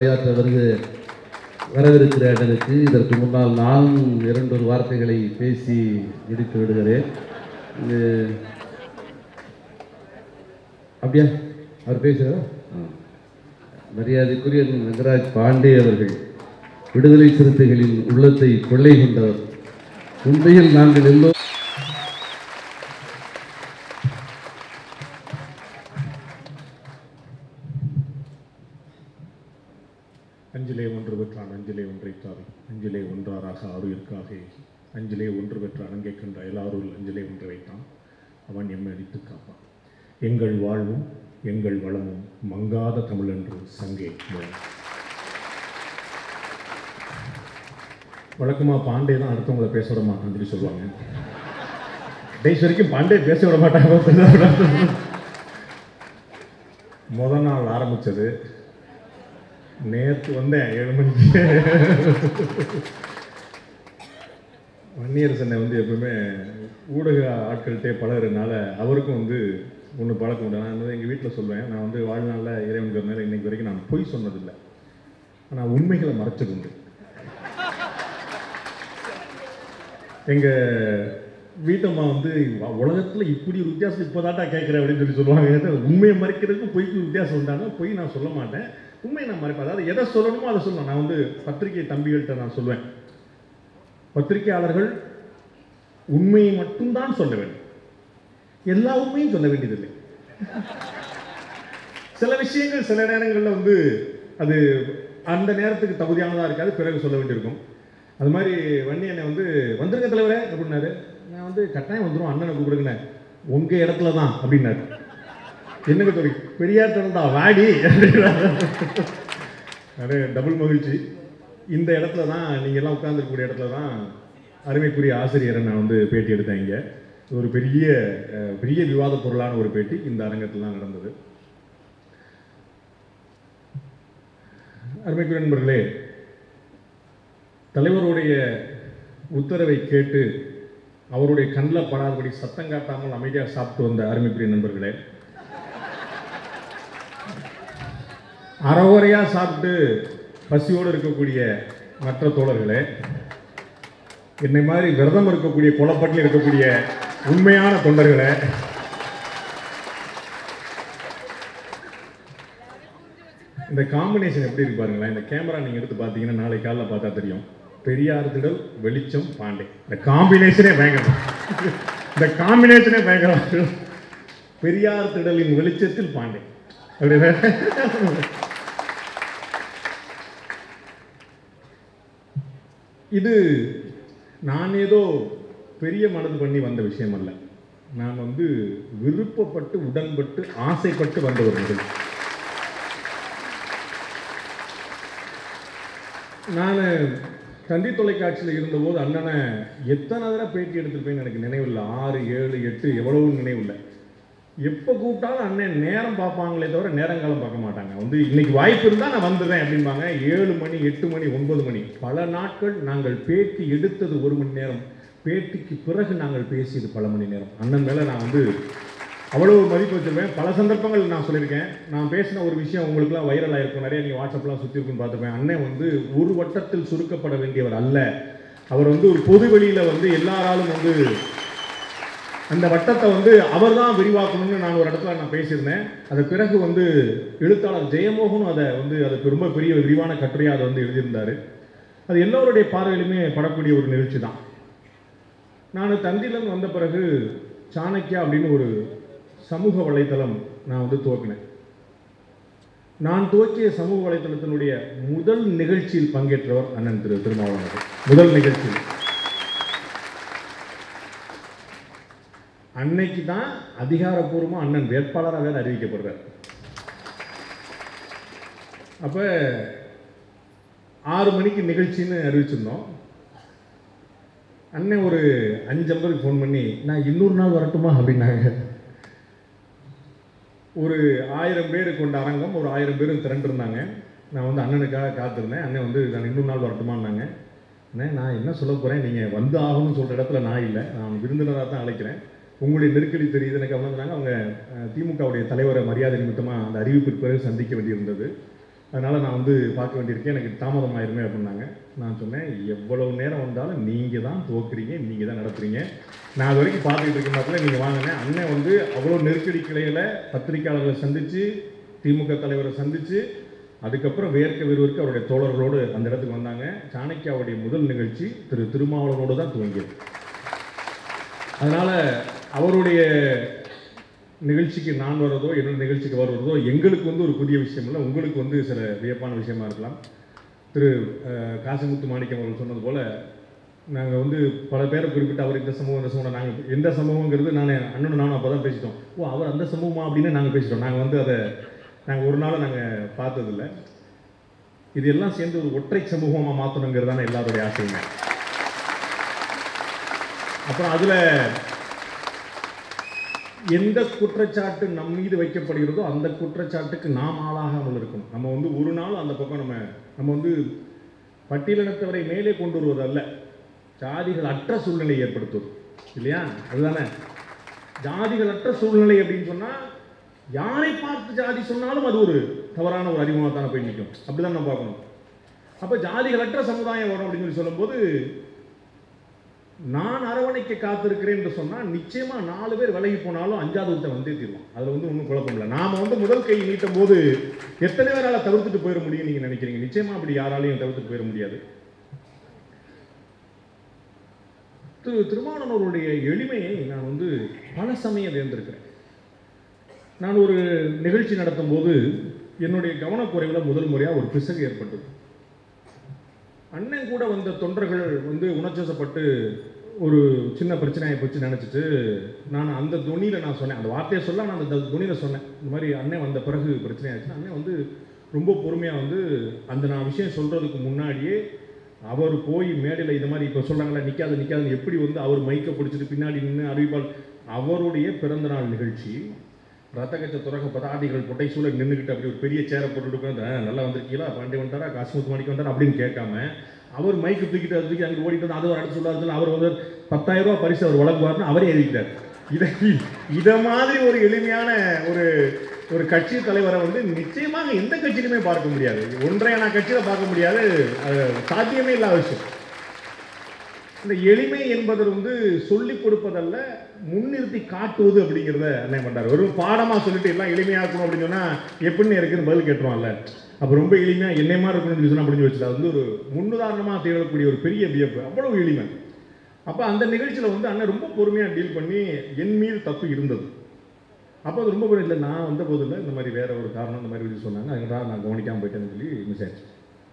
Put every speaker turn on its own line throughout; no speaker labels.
உரையாற்ற வருது வரவிருக்கிற அண்ணனுக்கு இதற்கு முன்னால் நான் இரண்டொரு வார்த்தைகளை பேசி முடித்து விடுகிறேன் இது அப்படியா அவர் பேசுகிறா மரியாதைக்குரிய நகராஜ் பாண்டே அவர்கள் விடுதலை சிறுத்தைகளின் உள்ளத்தை கொள்ளை கொண்டவர் உண்மையில் நாங்கள் எல்லோரும்
அஞ்சிலே ஒன்று பெற்றான் அஞ்சிலே ஒன்றை தாவி அஞ்சிலே ஒன்றாராக ஆறுயிர்க்காக அஞ்சிலே ஒன்று பெற்ற அணங்கை கண்ட எல்லாருள் அஞ்சிலே ஒன்று வைத்தான் அவன் எம்மை அடித்து காப்பான் எங்கள் வாழ்வும் எங்கள் வளமும் மங்காத தமிழென்று சங்கே முழங்கும். வழக்கமா பாண்டே தான் அடுத்தவங்கள பேச விட மாட்டான்னு சொல்லி சொல்லுவாங்க கடைசி வரைக்கும் பாண்டே பேச விட மாட்டாங்க முத நாள் ஆரம்பிச்சது நேற்று வந்தேன் ஏழு மணிக்கு வன்னியரசனை வந்து எப்பவுமே ஊடக ஆட்கள்கிட்டே பழகுறதுனால அவருக்கும் வந்து ஒன்று பழக்கம் உண்டு நான் வந்து எங்கள் வீட்டில் சொல்வேன் நான் வந்து வாழ்நாளில் இறைவனுக்கு இன்னைக்கு வரைக்கும் நான் பொய் சொன்னதில்லை ஆனால் உண்மைகளை மறைச்சது உண்டு எங்கள் வீட்டம்மா வந்து உலகத்தில் இப்படி ஒரு வித்தியாசம் இப்போதாட்டா கேட்குறேன் அப்படின்னு சொல்லி சொல்லுவாங்க உண்மையை மறைக்கிறதுக்கும் பொய்க்கு வித்தியாசம் உண்டாங்க பொய் நான் சொல்ல மாட்டேன் உண்மையை நான் மறைப்பேன் அதாவது எதை சொல்லணுமோ அதை சொல்லணும் நான் வந்து பத்திரிகை தம்பிகள்கிட்ட நான் சொல்வேன் பத்திரிகையாளர்கள் உண்மையை மட்டும்தான் சொல்ல வேண்டும் எல்லா உண்மையும் சொல்ல வேண்டியதில்லை சில விஷயங்கள் சில நேரங்களில் வந்து அது அந்த நேரத்துக்கு தகுதியானதாக இருக்காது பிறகு சொல்ல வேண்டியிருக்கும் அது மாதிரி வன்னியனை வந்து வந்துருங்க தலைவரே அப்படின்னாரு நான் வந்து கட்டாயம் வந்துடும் அண்ணனை கூப்பிடுங்கண்ணே உங்க இடத்துல தான் அப்படின்னாரு என்னங்க தோழி பெரியார் திறந்தா வாடி அது டபுள் மகிழ்ச்சி இந்த இடத்துல தான் நீங்க எல்லாம் உட்கார்ந்துருக்கக்கூடிய இடத்துல தான் அருமைக்குரிய ஆசிரியரை நான் வந்து பேட்டி எடுத்தேன் இங்க இது ஒரு பெரிய அஹ், பெரிய விவாத பொருளான ஒரு பேட்டி இந்த அரங்கத்தில் தான் நடந்தது அருமைக்குரிய நண்பர்களே தலைவருடைய உத்தரவை கேட்டு அவருடைய கண்ணில் படாதபடி சத்தம் காட்டாமல் அமைதியாக சாப்பிட்டு வந்த அருமைக்குரிய நண்பர்களே அறகுறையா சாப்பிட்டு பசியோடு இருக்கக்கூடிய மற்ற தோழர்களே என்னை மாதிரி விரதம் இருக்கக்கூடிய குளப்பட்டில் இருக்கக்கூடிய உண்மையான தொண்டர்களே இந்த காம்பினேஷன் எப்படி இருக்கு பாருங்களேன் இந்த கேமரா நீங்க எடுத்து பார்த்தீங்கன்னா நாளை காலைல பார்த்தா தெரியும் பெரியார் திடல் வெளிச்சம் பாண்டே இந்த காம்பினேஷனே பயங்கரம் இந்த காம்பினேஷனே பயங்கரம் பெரியார் திடலின் வெளிச்சத்தில் பாண்டே அப்படி இது நான் ஏதோ பெரிய மனது பண்ணி வந்த விஷயம் அல்ல நான் வந்து விருப்பப்பட்டு உடன்பட்டு ஆசைப்பட்டு வந்த ஒரு நிகழ்ச்சி நான் தந்தி தொலைக்காட்சியில் இருந்தபோது அண்ணனை எத்தனை தடவை பேட்டி எடுத்திருப்பேன்னு எனக்கு நினைவில்லை ஆறு ஏழு எட்டு எவ்வளவு நினைவில்லை எப்போ கூப்பிட்டாலும் அண்ணன் நேரம் பார்ப்பாங்களே தவிர நேரங்காலம் பார்க்க மாட்டாங்க வந்து இன்னைக்கு வாய்ப்பு இருந்தால் நான் வந்துடுறேன் அப்படிம்பாங்க ஏழு மணி எட்டு மணி ஒன்பது மணி பல நாட்கள் நாங்கள் பேட்டி எடுத்தது ஒரு மணி நேரம் பேட்டிக்கு பிறகு நாங்கள் பேசியது பல மணி நேரம் அண்ணன் மேலே நான் வந்து அவ்வளோ மதிப்பு வச்சிருப்பேன் பல சந்தர்ப்பங்கள் நான் சொல்லியிருக்கேன் நான் பேசின ஒரு விஷயம் உங்களுக்குலாம் வைரல் ஆயிருக்கும் நிறைய நீங்கள் வாட்ஸ்அப்லாம் சுற்றி இருக்குன்னு பார்த்துருப்பேன் அண்ணன் வந்து ஒரு வட்டத்தில் சுருக்கப்பட வேண்டியவர் அல்ல அவர் வந்து ஒரு பொது வெளியில் வந்து எல்லாராலும் வந்து அந்த வட்டத்தை வந்து அவர் தான் விரிவாக்கணும்னு நான் ஒரு இடத்துல நான் பேசியிருந்தேன் அது பிறகு வந்து எழுத்தாளர் ஜெயமோகனும் அதை வந்து அதுக்கு ரொம்ப பெரிய விரிவான கட்டுரையாக அதை வந்து எழுதியிருந்தார் அது எல்லோருடைய பார்வையிலுமே படக்கூடிய ஒரு நிகழ்ச்சி தான் நான் தந்திலம் வந்த பிறகு சாணக்கியா அப்படின்னு ஒரு சமூக வலைத்தளம் நான் வந்து துவக்கினேன் நான் துவக்கிய சமூக வலைத்தளத்தினுடைய முதல் நிகழ்ச்சியில் பங்கேற்றவர் அண்ணன் திரு திருமாவளவன் அவர்கள். முதல் நிகழ்ச்சியில் அன்னைக்கு தான் அதிகாரப்பூர்வமா அண்ணன் வேட்பாளராக வேற அறிவிக்கப்படுறார் அப்ப ஆறு மணிக்கு நிகழ்ச்சின்னு அறிவிச்சிருந்தோம் அண்ணன் ஒரு அஞ்சு ஐம்பதுக்கு ஃபோன் பண்ணி நான் இன்னொரு நாள் வரட்டுமா அப்படின்னாங்க ஒரு ஆயிரம் பேர் கொண்ட அரங்கம் ஒரு ஆயிரம் பேரும் திரண்டிருந்தாங்க நான் வந்து அண்ணனுக்காக காத்திருந்தேன் அண்ணன் வந்து நான் இன்னொரு நாள் வரட்டுமான்னாங்க அண்ணே நான் என்ன சொல்ல போகிறேன் நீங்கள் வந்து ஆகணும்னு சொல்கிற இடத்துல நான் இல்லை நான் விருந்தினராக தான் அழைக்கிறேன் உங்களுடைய நெருக்கடி தெரியுது எனக்கு அவங்க அவங்க அஹ், திமுகவுடைய தலைவரை மரியாதை நிமித்தமாக அந்த அறிவிப்பிற்கு பிறகு சந்திக்க வேண்டியிருந்தது அதனால் நான் வந்து பார்க்க வேண்டியிருக்கேன் எனக்கு தாமதம் ஆயிருமே அப்படின்னாங்க நான் சொன்னேன் எவ்வளவு நேரம் வந்தாலும் நீங்கள் தான் துவக்குறீங்க நீங்கள் தான் நடத்துறீங்க நான் அது வரைக்கும் பார்த்துக்கிட்டு இருக்க மாத்திரம் நீங்கள் வாங்கினேன் அண்ணன் வந்து அவ்வளோ நெருக்கடி கிளையில் பத்திரிக்கையாளர்களை சந்தித்து திமுக தலைவரை சந்தித்து அதுக்கப்புறம் வேர்க்க விறுவிற்க அவருடைய தோழர்களோடு அந்த இடத்துக்கு வந்தாங்க சாணக்கியாவுடைய முதல் நிகழ்ச்சி திரு திருமாவளவனோடு தான் துவங்கியது அதனால் அவருடைய நிகழ்ச்சிக்கு நான் வர்றதோ என்னோட நிகழ்ச்சிக்கு வருவதோ எங்களுக்கு வந்து ஒரு புதிய விஷயம் இல்லை உங்களுக்கு வந்து சில வியப்பான விஷயமா இருக்கலாம் திரு அஹ், காசிமுத்து மாணிக்கம் அவர்கள் சொன்னது போல் நாங்கள் வந்து பல பேரை குறிப்பிட்டு அவர் இந்த சமூகம் இந்த சமூகம் நாங்கள் எந்த சமூகங்கிறது நான் அண்ணனும் நானும் அப்போ தான் பேசிட்டோம் ஓ அவர் அந்த சமூகமா அப்படின்னு நாங்கள் பேசிட்டோம் நாங்கள் வந்து அதை நாங்கள் ஒரு நாள் நாங்கள் பார்த்ததில்ல இது எல்லாம் சேர்ந்து ஒரு ஒற்றை சமூகமாக மாற்றணுங்கிறது தானே எல்லாருடைய ஆசைங்க அப்புறம் அதில் எந்த குற்றச்சாட்டு நம் மீது வைக்கப்படுகிறதோ அந்த குற்றச்சாட்டுக்கு நாம் ஆளாகாமல் இருக்கணும் நம்ம வந்து ஒரு நாள் அந்த பக்கம் நம்ம நம்ம வந்து பட்டியலினத்தவரை மேலே கொண்டு வருவது அல்ல ஜாதிகள் அற்ற சூழ்நிலை ஏற்படுத்துவது இல்லையா அதுதானே ஜாதிகள் அற்ற சூழ்நிலை அப்படின்னு சொன்னா யாரை பார்த்து ஜாதி சொன்னாலும் அது ஒரு தவறான ஒரு அறிமுகமாக தானே போய் நிற்கும் அப்படிதான் நம்ம பார்க்கணும் அப்ப ஜாதிகளற்ற சமுதாயம் வரும் அப்படின்னு சொல்லி சொல்லும்போது நான் அரவணைக்க காத்திருக்கிறேன் என்று சொன்னால் நிச்சயமா நாலு பேர் விலகி போனாலும் அஞ்சாவது ஒருத்தன் வந்தே தீருவான் அதுல வந்து ஒன்றும் குழப்பம் இல்லை நாம வந்து முதல் கை நீட்டும் போது எத்தனை பேரால தவிர்த்துட்டு போயிட முடியும் நீங்க நினைக்கிறீங்க நிச்சயமா அப்படி யாராலையும் தவிர்த்துட்டு போயிட முடியாது திரு திருமாவளவனுடைய எளிமையை நான் வந்து பல சமயம் தேர்ந்திருக்கிறேன் நான் ஒரு நிகழ்ச்சி நடத்தும் போது என்னுடைய கவனக்குறைவில் முதல் முறையாக ஒரு பிசகு ஏற்பட்டது அண்ணன் கூட வந்த தொண்டர்கள் வந்து உணர்ச்சப்பட்டு ஒரு சின்ன பிரச்சனையை போச்சு நினச்சிட்டு நான் அந்த துணியில் நான் சொன்னேன் அந்த வார்த்தையை சொல்ல நான் அந்த துணியில் சொன்னேன் இந்த மாதிரி அண்ணன் வந்த பிறகு பிரச்சனை ஆச்சு அண்ணன் வந்து ரொம்ப பொறுமையாக வந்து அந்த நான் விஷயம் சொல்கிறதுக்கு முன்னாடியே அவர் போய் மேடையில் இது மாதிரி இப்போ சொல்கிறாங்களா நிற்காது நிற்காதுன்னு எப்படி வந்து அவர் மைக்கை பிடிச்சிட்டு பின்னாடி நின்று அறிவிப்பால் அவருடைய பிறந்தநாள் நிகழ்ச்சி ரத்தகச்ச துறக்க பதாதிகள் பொட்டை சூழ நின்றுக்கிட்டு அப்படி ஒரு பெரிய சேரை போட்டுட்டு உட்கார்ந்து, "ஆ, நல்லா வந்திருக்கீங்களா பாண்டி வந்துட்டாரா காசுமுத்து மாணிக்க வந்தாரா அப்படின்னு கேட்காம அவர் மைக்கு தூக்கிட்டு அது தூக்கி அங்கே ஓடிட்டு வந்து அது ஒரு அடுத்து சொல்லாதுன்னு அவர் வந்து பத்தாயிரம் ரூபாய் பரிசு அவர் வழங்குவார்னு அவரே அறிவிக்கிறார் இதை இதை மாதிரி ஒரு எளிமையான ஒரு ஒரு கட்சி தலைவரை வந்து நிச்சயமாக எந்த கட்சியிலுமே பார்க்க முடியாது ஒன்றைய நான் கட்சியில் பார்க்க முடியாது அது சாத்தியமே இல்லாத விஷயம் இந்த எளிமை என்பது வந்து சொல்லிக் கொடுப்பதல்ல முன்னிறுத்தி காட்டுவது அப்படிங்கிறத அண்ணன் பண்றாரு வெறும் பாடமா சொல்லிட்டு எல்லாம் எளிமையா இருக்கணும் அப்படின்னு சொன்னா எப்படின்னு இருக்குன்னு பதில் கேட்டுருவான்ல அப்ப ரொம்ப எளிமையா என்னையமா இருக்கணும்னு சொல்லி சொன்னா அப்படின்னு வச்சுட்டு அது வந்து ஒரு முன்னுதாரணமா திகழக்கூடிய ஒரு பெரிய வியப்பு அவ்வளவு எளிமை அப்ப அந்த நிகழ்ச்சியில வந்து அண்ணன் ரொம்ப பொறுமையா டீல் பண்ணி என் மீது தப்பு இருந்தது அப்போ அது ரொம்ப இல்லை நான் வந்த போது இல்லை இந்த மாதிரி வேற ஒரு காரணம் இந்த மாதிரி சொல்லி சொன்னாங்க அதனால நான் கவனிக்காம போயிட்டேன்னு சொல்லி மிஸ் ஆயிடுச்சு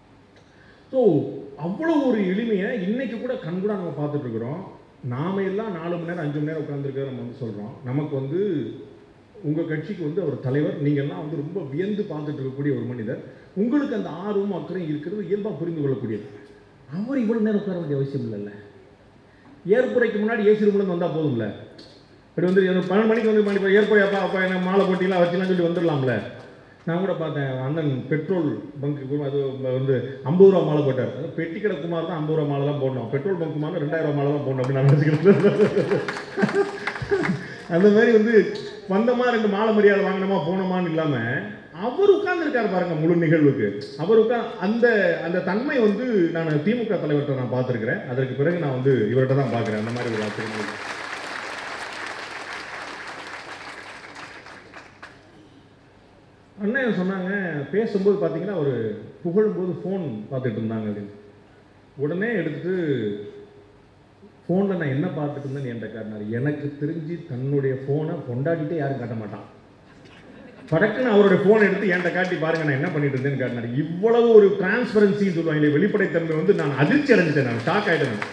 ஸோ அவ்வளோ ஒரு எளிமையை இன்னைக்கு கூட கண்கூட நம்ம பார்த்துட்டு இருக்கிறோம் நாம எல்லாம் நாலு மணி நேரம் அஞ்சு மணி நேரம் உட்காந்துருக்க நம்ம வந்து சொல்கிறோம் நமக்கு வந்து உங்கள் கட்சிக்கு வந்து அவர் தலைவர் நீங்க எல்லாம் வந்து ரொம்ப வியந்து பார்த்துட்டு இருக்கக்கூடிய ஒரு மனிதர் உங்களுக்கு அந்த ஆர்வம் அக்கறையும் இருக்கிறது இயல்பாக புரிந்து கொள்ளக்கூடியது அவர் இவ்வளோ நேரம் உட்கார வேண்டிய அவசியம் இல்லைல்ல ஏற்புரைக்கு முன்னாடி ஏசி ரூம்லேருந்து வந்தால் போதும்ல இப்படி வந்து எனக்கு பன்னெண்டு மணிக்கு வந்து மணி ஏற்புரை அப்பா அப்பா என்ன மாலை போட்டிலாம் வச்சுலாம் சொல்லி வந்துடலாம்ல நான் கூட பார்த்தேன் அண்ணன் பெட்ரோல் பங்க்கு அது வந்து ஐம்பது ரூபா மாலை போட்டார் அதாவது பெட்டி கடை குமார் தான் ஐம்பது ரூபா மாலை தான் போடணும் பெட்ரோல் பங்க் குமார் ரெண்டாயிரம் ரூபா மாலை தான் போடணும் அப்படின்னு நான் நினச்சிக்கிட்டு அந்த மாதிரி வந்து வந்தமா ரெண்டு மாலை மரியாதை வாங்கினோமா போனோமான்னு இல்லாமல் அவர் உட்கார்ந்துருக்காரு பாருங்க முழு நிகழ்வுக்கு அவர் உட்கார் அந்த அந்த தன்மை வந்து நான் திமுக தலைவர்கிட்ட நான் பார்த்துருக்கிறேன் அதற்கு பிறகு நான் வந்து இவர்கிட்ட தான் பார்க்குறேன் அந்த மாதிரி ஒரு ஆச்சரியம் அண்ணன் சொன்னாங்க பேசும்போது பார்த்தீங்கன்னா ஒரு புகழும்போது ஃபோன் பார்த்துட்டு இருந்தாங்க அப்படின்னு உடனே எடுத்துட்டு ஃபோனில் நான் என்ன பார்த்துட்டு இருந்தேன்னு என்கிட்ட காட்டினார் எனக்கு தெரிஞ்சு தன்னுடைய ஃபோனை கொண்டாடிட்டே யாரும் காட்ட மாட்டான் படக்குன்னு அவருடைய ஃபோன் எடுத்து என்கிட்ட காட்டி பாருங்க நான் என்ன பண்ணிட்டு இருந்தேன்னு காட்டினார் இவ்வளவு ஒரு டிரான்ஸ்பரன்சின்னு சொல்லுவாங்க வெளிப்படைத்தன்மை வந்து நான் அதிர்ச்சி அடைஞ்சிட்டேன் நான் ஷாக் ஆகிட்டேன் நான்.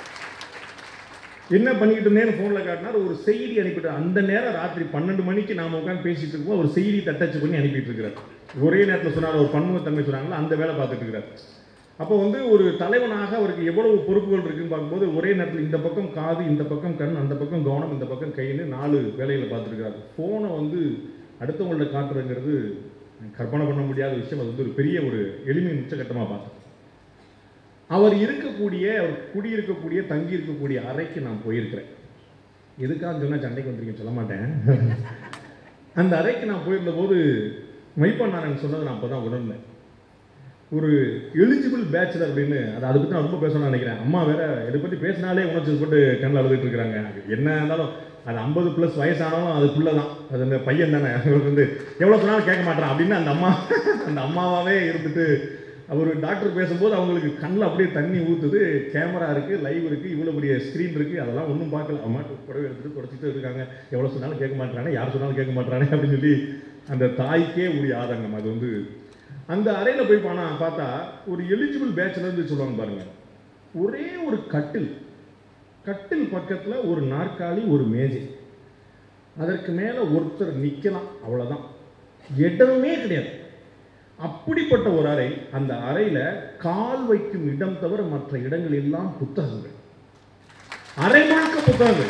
என்ன பண்ணிக்கிட்டு இருந்தேன்னு ஃபோனில் காட்டினார் ஒரு செய்தி அனுப்பிட்டு அந்த நேரம் ராத்திரி பன்னெண்டு மணிக்கு நாம உட்காந்து பேசிட்டு இருக்கோம் ஒரு செய்தி தட்டச்சு பண்ணி அனுப்பிட்டு இருக்கிறார் ஒரே நேரத்தில் சொன்னார் ஒரு பன்முகத்தன்மை சொன்னாங்களா அந்த வேலை பார்த்துட்டு இருக்கிறார் அப்போ வந்து ஒரு தலைவனாக அவருக்கு எவ்வளவு பொறுப்புகள் இருக்குன்னு பார்க்கும்போது ஒரே நேரத்தில் இந்த பக்கம் காது இந்த பக்கம் கண் அந்த பக்கம் கவனம் இந்த பக்கம் கைன்னு நாலு வேலைகளை பார்த்துருக்கிறார் ஃபோனை வந்து அடுத்தவங்கள்ட்ட காட்டுறதுங்கிறது கற்பனை பண்ண முடியாத விஷயம் அது வந்து ஒரு பெரிய ஒரு எளிமை உச்சகட்டமாக பார்த்தேன் அவர் இருக்கக்கூடிய அவர் குடியிருக்கக்கூடிய தங்கி இருக்கக்கூடிய அறைக்கு நான் போயிருக்கிறேன் எதுக்காக சொன்னால் சண்டைக்கு வந்திருக்கேன்னு சொல்ல மாட்டேன் அந்த அறைக்கு நான் போயிருந்த போது மைப்பண்ணாரன் சொன்னதை நான் அப்போ தான் உணர்ந்தேன் ஒரு எலிஜிபிள் பேச்சுலர் அப்படின்னு அது அதை பற்றி நான் ரொம்ப பேசணும்னு நினைக்கிறேன் அம்மா வேற இதை பற்றி பேசினாலே உணர்ச்சி போட்டு கண்ணில் அழுதுட்டு இருக்கிறாங்க என்ன இருந்தாலும் அது ஐம்பது ப்ளஸ் வயசானாலும் அது புள்ள தான் அது அந்த பையன் தானே அவங்களுக்கு வந்து எவ்வளோ சொன்னாலும் கேட்க மாட்டான் அப்படின்னு அந்த அம்மா அந்த அம்மாவாகவே இருந்துட்டு அவர் டாக்டர் பேசும்போது அவங்களுக்கு கண்ணில் அப்படியே தண்ணி ஊற்றுது கேமரா இருக்குது லைவ் இருக்குது இவ்வளோ பெரிய ஸ்க்ரீன் இருக்குது அதெல்லாம் ஒன்றும் பார்க்கல அம்மா புடவை எடுத்துட்டு தொடச்சிட்டு இருக்காங்க எவ்வளோ சொன்னாலும் கேட்க மாட்டானே யார் சொன்னாலும் கேட்க மாட்டானே அப்படின்னு சொல்லி அந்த தாய்க்கே உரிய ஆதங்கம் அது வந்து அந்த அறையில் போய் போனா பார்த்தா ஒரு எலிஜிபிள் பேச்சுலர்னு சொல்லுவாங்க பாருங்க ஒரே ஒரு கட்டில் கட்டில் பக்கத்தில் ஒரு நாற்காலி ஒரு மேஜை அதற்கு மேலே ஒருத்தர் நிற்கலாம் அவ்வளோதான் இடமே கிடையாது அப்படிப்பட்ட ஒரு அறை அந்த அறையில் கால் வைக்கும் இடம் தவிர மற்ற இடங்கள் எல்லாம் புத்தகங்கள் அறை முழுக்க புத்தகங்கள்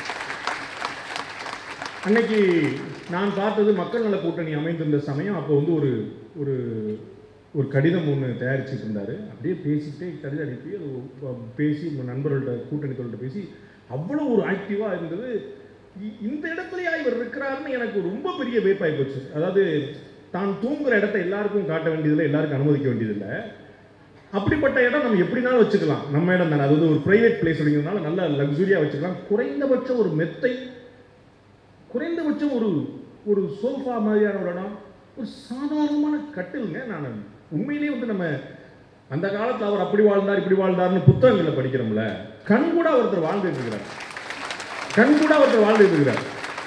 அன்னைக்கு நான் பார்த்தது மக்கள் நல கூட்டணி அமைந்திருந்த சமயம் அப்போ வந்து ஒரு ஒரு ஒரு கடிதம் ஒன்று தயாரிச்சுட்டு இருந்தார் அப்படியே பேசிக்கிட்டே கடிதம் அனுப்பி அது ஒ- பேசி உங்க நண்பர்கள்ட்ட கூட்டணி தொழில்கிட்ட பேசி அவ்வளோ ஒரு ஆக்டிவாக இருந்தது இ- இந்த இடத்துலயா இவர் இருக்கிறாருன்னு எனக்கு ரொம்ப பெரிய வேப்பாகி போச்சு அதாவது தான் தூங்குற இடத்த எல்லாருக்கும் காட்ட வேண்டியதில்லை எல்லாருக்கும் அனுமதிக்க வேண்டியதில்லை அப்படிப்பட்ட இடம் நம்ம எப்படினாலும் வச்சுக்கலாம் நம்ம இடம் தானே அது வந்து ஒரு பிரைவேட் பிளேஸ் அப்படிங்கிறதுனால நல்ல லக்ஸுரியாக வச்சுக்கலாம் குறைந்தபட்சம் ஒரு மெத்தை குறைந்தபட்சம் ஒரு ஒரு சோஃபா மாதிரியான ஒரு இடம் ஒரு சாதாரணமான கட்டிலுங்க நான் உண்மையிலேயே வந்து நம்ம அந்த காலத்தில் அவர் அப்படி வாழ்ந்தார் இப்படி வாழ்ந்தார்னு புத்தகங்களை படிக்கிறோம்ல கண் கூட ஒருத்தர் வாழ்ந்துட்டு இருக்கிறார் கண் கூட ஒருத்தர் வாழ்ந்துட்டு இருக்கிறார்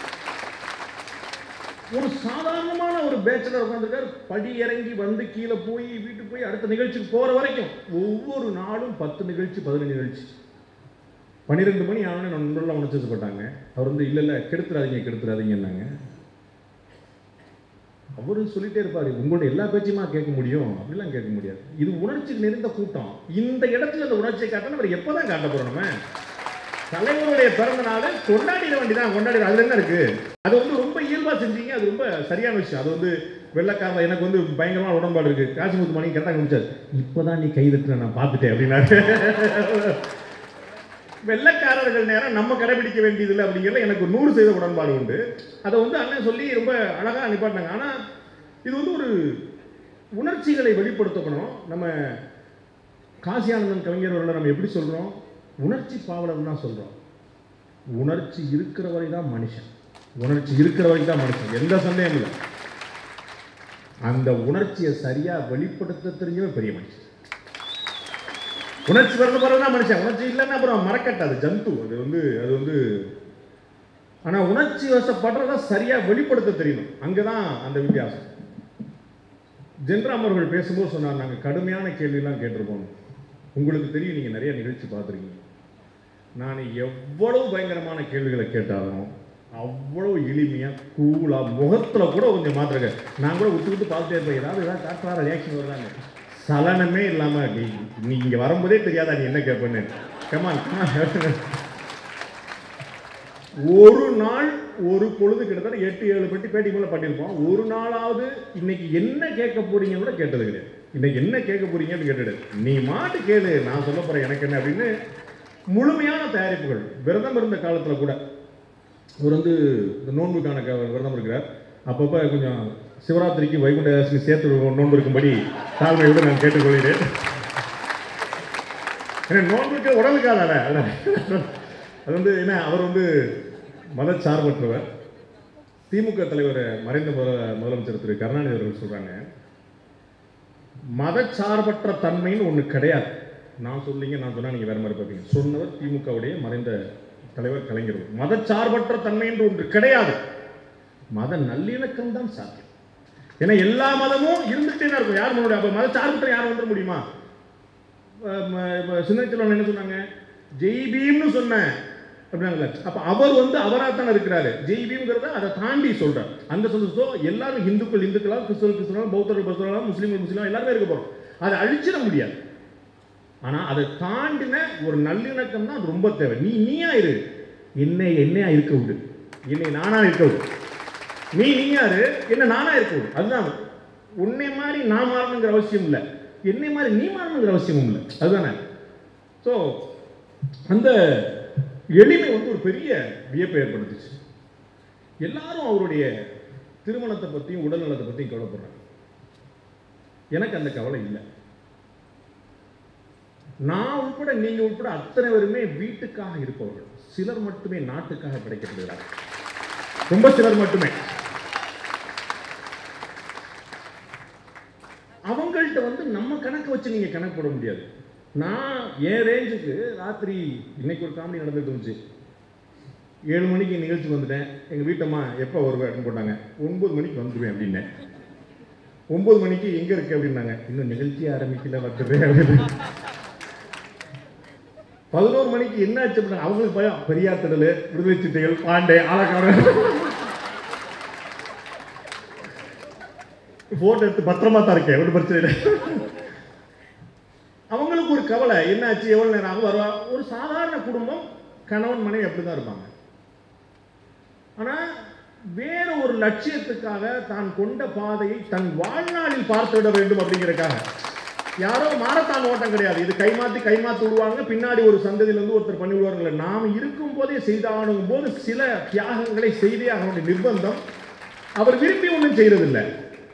ஒரு சாதாரணமான ஒரு பேச்சுலர் உட்காந்துருக்கார் படி இறங்கி வந்து கீழே போய் வீட்டுக்கு போய் அடுத்த நிகழ்ச்சிக்கு போற வரைக்கும் ஒவ்வொரு நாளும் பத்து நிகழ்ச்சி பதினஞ்சு நிகழ்ச்சி பன்னிரெண்டு மணி ஆனோடனே நண்பர்கள்லாம் உணர்ச்சி போட்டாங்க அவர் வந்து இல்லை இல்லை கெடுத்துறாதீங்க கெடுத்துறாதீங்கன்னாங்க அவரு சொல்லிட்டே இருப்பாரு உங்களோட எல்லா பேச்சையுமா கேட்க முடியும் அப்படிலாம் கேட்க முடியாது இது உணர்ச்சி நிறைந்த கூட்டம் இந்த இடத்துல இந்த உணர்ச்சியை காட்டணும் நம்ம எப்பதான் காட்ட போறோம் நம்ம தலைவருடைய பிறந்த நாளை கொண்டாடிட வேண்டியதான் கொண்டாடிட அதுல என்ன இருக்கு அது வந்து ரொம்ப இயல்பா செஞ்சீங்க அது ரொம்ப சரியான விஷயம் அது வந்து வெள்ளக்காரல எனக்கு வந்து பயங்கரமான உடன்பாடு இருக்கு காசிமுத்து மணி கரெக்டாக முடிச்சார் இப்போதான் நீ கை தட்டுன நான் பார்த்துட்டேன் அப்படின்னாரு வெள்ளக்காரர்கள் நேரம் நம்ம கடைபிடிக்க வேண்டியதில்லை அப்படிங்கிறதுல எனக்கு நூறு சதவீத உடன்பாடு உண்டு அதை வந்து அண்ணன் சொல்லி ரொம்ப அழகாக நிப்பாட்டினாங்க ஆனால் இது வந்து ஒரு உணர்ச்சிகளை வெளிப்படுத்தணும் நம்ம காசியானந்தன் கவிஞர் அவர்களை நம்ம எப்படி சொல்கிறோம் உணர்ச்சி பாவலர் தான் சொல்கிறோம் உணர்ச்சி இருக்கிற வரை தான் மனுஷன் உணர்ச்சி இருக்கிற வரை தான் மனுஷன் எந்த சந்தேகம் இல்லை அந்த உணர்ச்சியை சரியாக வெளிப்படுத்த தெரிஞ்சவன் பெரிய மனுஷன் உணர்ச்சி பிறந்த பிறகு தான் மனுஷன் உணர்ச்சி இல்லைன்னா அப்புறம் மறக்கட்டாது ஜந்து அது வந்து அது வந்து ஆனால் உணர்ச்சி வசப்படுறத சரியாக வெளிப்படுத்த தெரியணும் அங்கே தான் அந்த வித்தியாசம் ஜென்ராம் அவர்கள் பேசும்போது சொன்னார் நாங்கள் கடுமையான கேள்வியெல்லாம் கேட்டிருப்போம் உங்களுக்கு தெரியும் நீங்கள் நிறைய நிகழ்ச்சி பார்த்துருக்கீங்க நான் எவ்வளவு பயங்கரமான கேள்விகளை கேட்டாலும் அவ்வளோ எளிமையாக கூலாக முகத்தில் கூட கொஞ்சம் மாத்திருக்க நான் கூட விட்டு விட்டு பார்த்துட்டே இருப்பேன் ஏதாவது ஏதாவது காட்டுறார ரியாக்ஷன் வருதாங்க சலனமே இல்லாமல் நீ நீ இங்கே வரும்போதே தெரியாதா நீ என்ன கேட்பேன்னு கமான் ஒரு நாள் ஒரு பொழுது கிட்டத்தட்ட எட்டு ஏழு பெட்டி பேட்டி மேலே பண்ணியிருப்போம் ஒரு நாளாவது இன்னைக்கு என்ன கேட்க போறீங்கன்னு கூட கேட்டது கிடையாது இன்னைக்கு என்ன கேட்க போறீங்கன்னு கேட்டது நீ மாட்டு கேளு நான் சொல்ல போறேன் எனக்கு என்ன அப்படின்னு முழுமையான தயாரிப்புகள் விரதம் இருந்த காலத்தில் கூட இவர் வந்து இந்த நோன்புக்கான க- விரதம் இருக்கிறார் அப்பப்போ கொஞ்சம் சிவராத்திரிக்கு வைகுண்ட ஏகாதசி சேர்த்து நோன்பு இருக்கும்படி தாழ்மையோடு நான் கேட்டுக்கொள்கிறேன் ஏன்னா நோன்புக்கு உடலுக்காதான அது வந்து என்ன அவர் வந்து மதச்சார்பற்றவர் திமுக தலைவர் மறைந்த முதல- முதலமைச்சர் திரு கருணாநிதி அவர்கள் சொல்றாங்க மதச்சார்பற்ற தன்மைன்னு ஒன்று கிடையாது நான் சொல்லிங்க நான் சொன்னா நீங்க வேற மாதிரி பார்ப்பீங்க சொன்னவர் திமுகவுடைய மறைந்த தலைவர் கலைஞர் அவர்கள். மதச்சார்பற்ற தன்மை என்று ஒன்று கிடையாது மத நல்லிணக்கம் தான் சாத்தியம் ஏன்னா எல்லா மதமும் இருந்துகிட்டே தான் இருக்கும் யார் மனுடைய அப்ப மதச்சார்பற்ற யார் வந்துட முடியுமா சின்ன செல்வன் என்ன சொன்னாங்க ஜெய் பீம்னு சொன்னேன் அப்படின்னாங்கல்ல அப்ப அவர் வந்து அவராக தானே இருக்கிறாரு ஜெய் பீம்ங்கிறத அதை தாண்டி சொல்றார் அந்த சொல்லுதோ எல்லாரும் இந்துக்கள் இந்துக்களா கிறிஸ்தவர்கள் கிறிஸ்தவா பௌத்தர்கள் பௌத்தர்களா முஸ்லீம்கள் முஸ்லீம் எல்லாருமே இருக்க போறோம் அதை அழிச்சிட முடியாது ஆனா அதை தாண்டின ஒரு நல்லிணக்கம் தான் ரொம்ப தேவை நீ நீயா இரு என்னை என்னையா இருக்க விடு என்னை நானா இருக்க விடு நீ நீயா இரு என்ன நானா இருக்க விடு அதுதான் உன்னை மாதிரி நான் மாறணுங்கிற அவசியம் இல்லை என்னை மாதிரி நீ மாறணுங்கிற அவசியமும் இல்லை அதுதானே ஸோ அந்த எளிமை வந்து ஒரு பெரிய வியப்பை ஏற்படுத்துச்சு எல்லாரும் அவருடைய திருமணத்தை பற்றியும் உடல்நலத்தை பற்றியும் கவலைப்படுறாங்க எனக்கு அந்த கவலை இல்லை நான் உட்பட நீங்க உட்பட அத்தனை பேருமே வீட்டுக்காக இருப்பவர்கள் சிலர் மட்டுமே நாட்டுக்காக கிடைக்கப்படுகிறார்கள் ரொம்ப சிலர் மட்டுமே அவங்கள்ட்ட வந்து நம்ம கணக்கு வச்சு நீங்க கணக்கு போட முடியாது நான் என் ரேஞ்சுக்கு ராத்திரி இன்னைக்கு ஒரு காமெடி நடந்துட்டு இருந்துச்சு ஏழு மணிக்கு நிகழ்ச்சிக்கு வந்துட்டேன் எங்கள் வீட்டம்மா எப்போ வருவேன் அப்படின்னு போட்டாங்க ஒன்பது மணிக்கு வந்துடுவேன் அப்படின்னேன் ஒன்பது மணிக்கு எங்கே இருக்கு அப்படின்னாங்க இன்னும் நிகழ்ச்சி ஆரம்பிக்கல வந்துடுது அப்படின்னு பதினோரு மணிக்கு என்ன ஆச்சு அப்படின்னா அவங்களுக்கு பயம் பெரியார் திடல் விடுதலை சிட்டைகள் பாண்டே ஆலக்காரன் போட்டோ எடுத்து பத்திரமா தான் இருக்கேன் ஒரு பிரச்சனை இல்லை அவங்களுக்கு ஒரு கவலை என்னாச்சு எவ்வளவு நேரம் ஆகும் வருவா ஒரு சாதாரண குடும்பம் கணவன் மனைவி அப்படிதான் இருப்பாங்க ஆனா வேற ஒரு லட்சியத்துக்காக தான் கொண்ட பாதையை தன் வாழ்நாளில் பார்த்து விட வேண்டும் அப்படிங்கறதுக்காக யாரோ மாரத்தான் ஓட்டம் கிடையாது இது கைமாத்தி கைமாத்தி விடுவாங்க பின்னாடி ஒரு சந்ததியில இருந்து ஒருத்தர் பண்ணி விடுவார்கள் நாம் இருக்கும் போதே செய்தானும் போது சில தியாகங்களை செய்தே ஆக வேண்டிய நிர்பந்தம் அவர் விரும்பி ஒன்றும் செய்யறதில்லை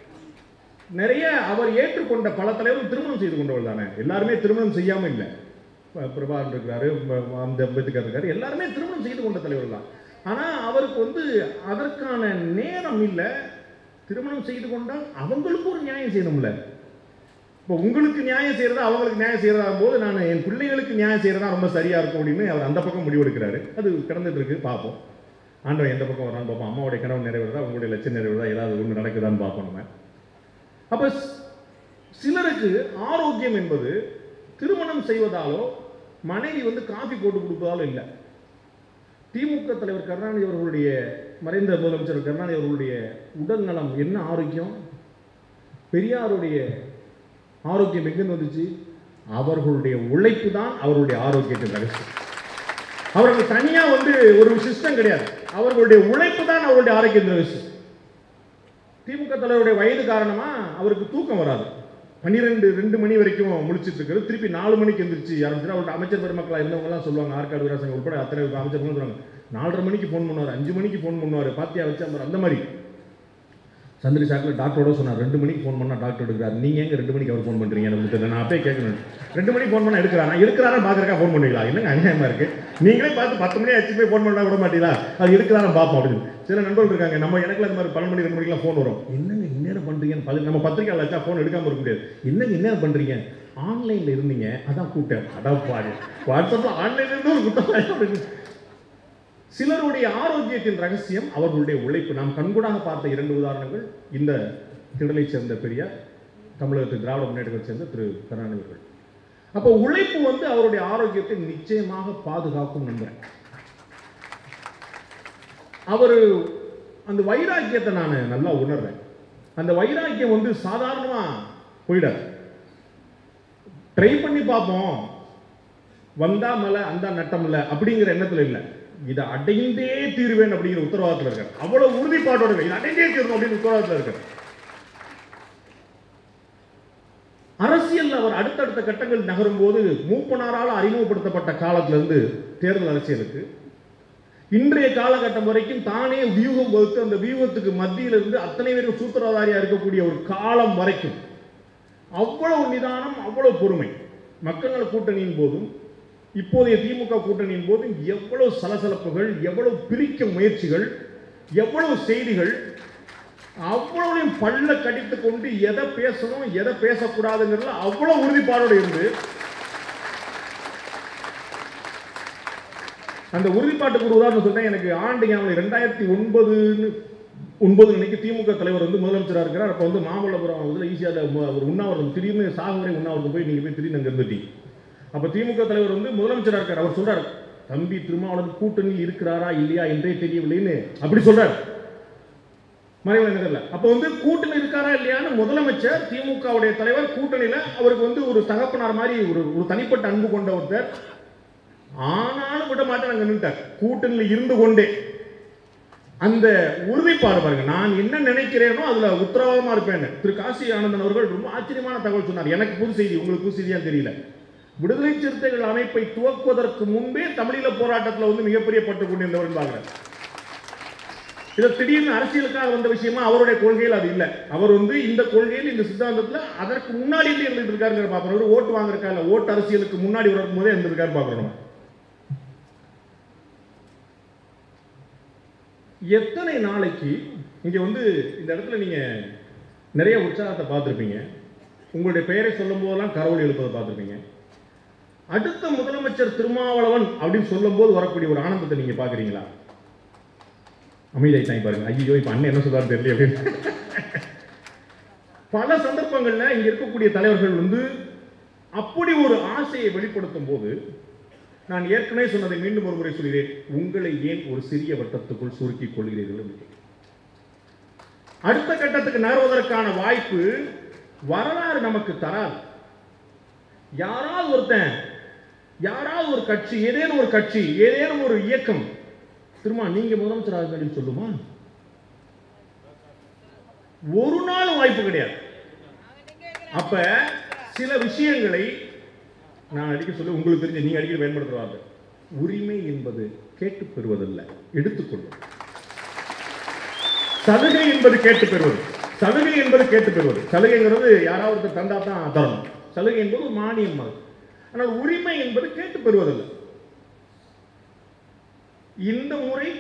நிறைய அவர் ஏற்றுக்கொண்ட பல தலைவர்கள் திருமணம் செய்து கொண்டவர் தானே எல்லாருமே திருமணம் செய்யாம இல்லை ப- பிரபாகரன் இருக்கிறாரு ம- அந்த அம்பேத்கர் இருக்காரு எல்லாருமே திருமணம் செய்து கொண்ட தலைவர்கள் தான் ஆனா அவருக்கு வந்து அதற்கான நேரம் இல்லை திருமணம் செய்து கொண்டால் அவங்களுக்கும் ஒரு நியாயம் செய்யணும்ல இப்போ உங்களுக்கு நியாயம் செய்யறதா அவங்களுக்கு நியாயம் செய்யறதா போது நான் என் பிள்ளைகளுக்கு நியாயம் செய்யறதா ரொம்ப சரியா இருக்கும் அப்படின்னு அவர் அந்த பக்கம் முடிவெடுக்கிறாரு அது கடந்துட்டு இருக்கு பார்ப்போம் ஆண்டவன் எந்த பக்கம் வரான்னு பார்ப்போம் அம்மாவுடைய கனவு நிறைவேறதா உங்களுடைய லட்சியம் நிறைவேறதா ஏதாவது ஒன்று நடக்குதான்னு பார்ப்போம் நம்ம அப்ப ஸ்- சிலருக்கு ஆரோக்கியம் என்பது திருமணம் செய்வதாலோ மனைவி வந்து காஃபி போட்டு கொடுப்பதாலோ இல்லை திமுக தலைவர் கருணாநிதி அவர்களுடைய மறைந்த முதலமைச்சர் கருணாநிதி அவர்களுடைய உடல் நலம் என்ன ஆரோக்கியம் பெரியாருடைய ஆரோக்கியம் எங்கிருந்து வந்துச்சு அவர்களுடைய உழைப்பு தான் அவர்களுடைய ஆரோக்கியத்தின் ரகசியம் அவர்கள் தனியா வந்து ஒரு சிஸ்டம் கிடையாது அவர்களுடைய உழைப்பு தான் அவர்களுடைய ஆரோக்கியத்தின் ரகசியம் திமுக தலைவருடைய வயது காரணமா அவருக்கு தூக்கம் வராது பன்னிரெண்டு ரெண்டு மணி வரைக்கும் முழிச்சிட்டு இருக்கிறது திருப்பி நாலு மணிக்கு எந்திரிச்சு ஆரம்பிச்சு அவர்கிட்ட அமைச்சர் பெருமக்களா இருந்தவங்க எல்லாம் சொல்லுவாங்க ஆற்காடு வீராசங்க உட்பட அத்தனை அமைச்சர்கள் சொல்லுவாங்க நாலரை மணிக்கு ஃபோன் பண்ணுவார் அஞ்சு மணிக்கு ஃபோன் பண்ணுவார் பாத்தியா வச்சு அவர் அந்த மாதிரி சந்திரி சாக்கில் டாக்டரோட சொன்னார் ரெண்டு மணிக்கு ஃபோன் பண்ணா டாக்டர் எடுக்கிறார் நீங்க எங்க ரெண்டு மணிக்கு அவர் ஃபோன் பண்றீங்க எனக்கு தெரியல நான் அப்பயே கேட்கணும் ரெண்டு மணிக்கு ஃபோன் பண்ணா எடுக்கிறாரா எடுக்கிறாரா பாக்குறக்கா ஃபோன் பண்ணுவீங்களா என்னங்க அநியாயமா இருக்கு நீங்களே பார்த்து பத்து மணி ஆச்சு போய் ஃபோன் பண்ணா விட மாட்டீங்களா அது எடுக்கிறாரா பார்ப்போம் அப்படின்னு சில நண்பர்கள் இருக்காங்க நம்ம எனக்கு அந்த மாதிரி பன்னெண்டு மணி ரெண்டு மணிக்கெல்லாம் ஃபோன் வரும் என்னங்க இந்நேரம் பண்றீங்கன்னு பல நம்ம பத்திரிக்கையாளர் வச்சா ஃபோன் எடுக்காம இருக்க முடியாது என்னங்க இந்நேரம் பண்றீங்க ஆன்லைன்ல இருந்தீங்க அதான் கூப்பிட்டேன் அதான் பாரு வாட்ஸ்அப்ல ஆன்லைன்ல இருந்து ஒரு குற்றம் சிலருடைய ஆரோக்கியத்தின் ரகசியம் அவர்களுடைய உழைப்பு நாம் கண்கூடாக பார்த்த இரண்டு உதாரணங்கள் இந்த திடலை சேர்ந்த பெரியார் தமிழகத்து திராவிட முன்னேற்றத்தை சேர்ந்த திரு கருணாநிதி அவர்கள் அப்போ உழைப்பு வந்து அவருடைய ஆரோக்கியத்தை நிச்சயமாக பாதுகாக்கும் நம்புறேன் அவர் அந்த வைராக்கியத்தை நான் நல்லா உணர்றேன் அந்த வைராக்கியம் வந்து சாதாரணமா போயிடாது ட்ரை பண்ணி பார்ப்போம் வந்தா மலை அந்த நட்டம் இல்லை அப்படிங்கிற எண்ணத்துல இல்லை இதை அடைந்தே தீருவேன் அப்படிங்கிற உத்தரவாதத்தில் இருக்கார் அவ்வளவு உறுதிப்பாட்டோட இருக்கு. இதை அடைந்தே தீரணும் அப்படின்னு உத்தரவாதத்தில் இருக்கார் அரசியல் அவர் அடுத்தடுத்த கட்டங்கள் நகரும் போது மூப்பனாரால் அறிமுகப்படுத்தப்பட்ட காலத்திலிருந்து தேர்தல் அரசியலுக்கு இன்றைய காலகட்டம் வரைக்கும் தானே வியூகம் வகுத்து அந்த வியூகத்துக்கு மத்தியில் இருந்து அத்தனை பேரும் சூத்திரதாரியா இருக்கக்கூடிய ஒரு காலம் வரைக்கும் அவ்வளவு நிதானம் அவ்வளவு பொறுமை மக்கள் நல கூட்டணியின் போதும் இப்போதைய திமுக கூட்டணியின் போதும் எவ்வளவு சலசலப்புகள் எவ்வளவு பிரிக்க முயற்சிகள் எவ்வளவு செய்திகள் அவ்வளவையும் பல்ல கடித்து கொண்டு எதை பேசணும் எதை பேசக்கூடாதுங்கிறதுல அவ்வளவு உறுதிப்பாடோடு இருந்து அந்த உறுதிப்பாட்டுக்கு ஒரு உதாரணம் சொன்னேன் எனக்கு ஆண்டு ஞாபகம் ரெண்டாயிரத்தி ஒன்பதுன்னு ஒன்பது அன்னைக்கு திமுக தலைவர் வந்து முதலமைச்சராக இருக்கிறார் அப்போ வந்து மாமல்லபுரம் இதில் ஈஸியாக ஒரு உண்ணாவிரதம் திடீர்னு சாகுவரை உண்ணாவிரதம் போய் நீங்கள் போய் திடீர்னு அங்கே இருந்துட்டீங்க அப்போ திமுக தலைவர் வந்து முதலமைச்சராக இருக்கார் அவர் சொல்றார் தம்பி திருமாவளவன் கூட்டணியில் இருக்கிறாரா இல்லையா என்றே தெரியவில்லைன்னு அப்படி சொல்றார் மறைவலை நகர்ல அப்போ வந்து கூட்டணி இருக்காரா இல்லையான்னு முதலமைச்சர் திமுகவுடைய தலைவர் கூட்டணியில அவருக்கு வந்து ஒரு தகப்பனார் மாதிரி ஒரு ஒரு தனிப்பட்ட அன்பு கொண்ட ஒருத்தர் ஆனாலும் விட மாட்டேன் அங்க நின்ட்டார் கூட்டணியில் இருந்து கொண்டே அந்த உறுதிப்பாடு பாருங்க நான் என்ன நினைக்கிறேனோ அதுல உத்தரவாதமா இருப்பேன் திரு காசி ஆனந்தன் அவர்கள் ரொம்ப ஆச்சரியமான தகவல் சொன்னார் எனக்கு புது செய்தி உங்களுக்கு புது செய்தியா தெரியல விடுதலை சிறுத்தைகள் அமைப்பை துவக்குவதற்கு முன்பே தமிழீழ போராட்டத்தில் வந்து மிகப்பெரிய பட்டு கொண்டிருந்தவர் பார்க்கிறார் இது திடீர்னு அரசியலுக்காக வந்த விஷயமா அவருடைய கொள்கையில் அது இல்லை அவர் வந்து இந்த கொள்கையில் இந்த சித்தாந்தத்தில் அதற்கு முன்னாடி இருந்து இருந்துட்டு இருக்காருங்கிற பார்க்குறோம் ஒரு ஓட்டு வாங்குறக்கா இல்லை ஓட்டு அரசியலுக்கு முன்னாடி வரும் போதே இருந்திருக்காரு பார்க்குறோம் நம்ம. எத்தனை நாளைக்கு இங்க வந்து இந்த இடத்துல நீங்க நிறைய உற்சாகத்தை பார்த்துருப்பீங்க உங்களுடைய பெயரை சொல்லும் போதெல்லாம் கரவொலி எழுப்பதை பார்த்துருப்பீங்க அடுத்த முதலமைச்சர் திருமாவளவன் அப்படின்னு சொல்லும்போது வரக்கூடிய ஒரு ஆனந்தத்தை நீங்க பாக்குறீங்களா அமைதியாயிட்டாங்க பாருங்க ஐயோ இப்ப அண்ணன் என்ன சொல்றாரு தெரியல அப்படின்னு பல சந்தர்ப்பங்கள்ல இங்க இருக்கக்கூடிய தலைவர்கள் வந்து அப்படி ஒரு ஆசையை வெளிப்படுத்தும் போது நான் ஏற்கனவே சொன்னதை மீண்டும் ஒரு முறை சொல்கிறேன் உங்களை ஏன் ஒரு சிறிய வட்டத்துக்குள் சுருக்கிக் கொள்கிறீர்கள் என்று கேட்கிறேன். அடுத்த கட்டத்துக்கு நகர்வதற்கான வாய்ப்பு வரலாறு நமக்கு தராது யாராவது ஒருத்தன் யாராவது ஒரு கட்சி ஏதேனும் ஒரு கட்சி ஏதேனும் ஒரு இயக்கம் திரும்ப நீங்க முதலமைச்சர் ஆக வேண்டும் சொல்லுமா ஒரு நாள் வாய்ப்பு கிடையாது அப்ப சில விஷயங்களை நான் அடிக்க சொல்ல உங்களுக்கு தெரிஞ்ச நீங்க அடிக்கடி பயன்படுத்துவாங்க உரிமை என்பது கேட்டு பெறுவதல்ல எடுத்துக்கொள்வது சலுகை என்பது கேட்டு பெறுவது சலுகை என்பது கேட்டு பெறுவது சலுகைங்கிறது யாராவது ஒருத்தர் தந்தா தான் தரணும் சலுகை என்பது ஒரு மானியம் அது ஆனால் உரிமை என்பது கேட்டு பெறுவதல்ல இந்த முறை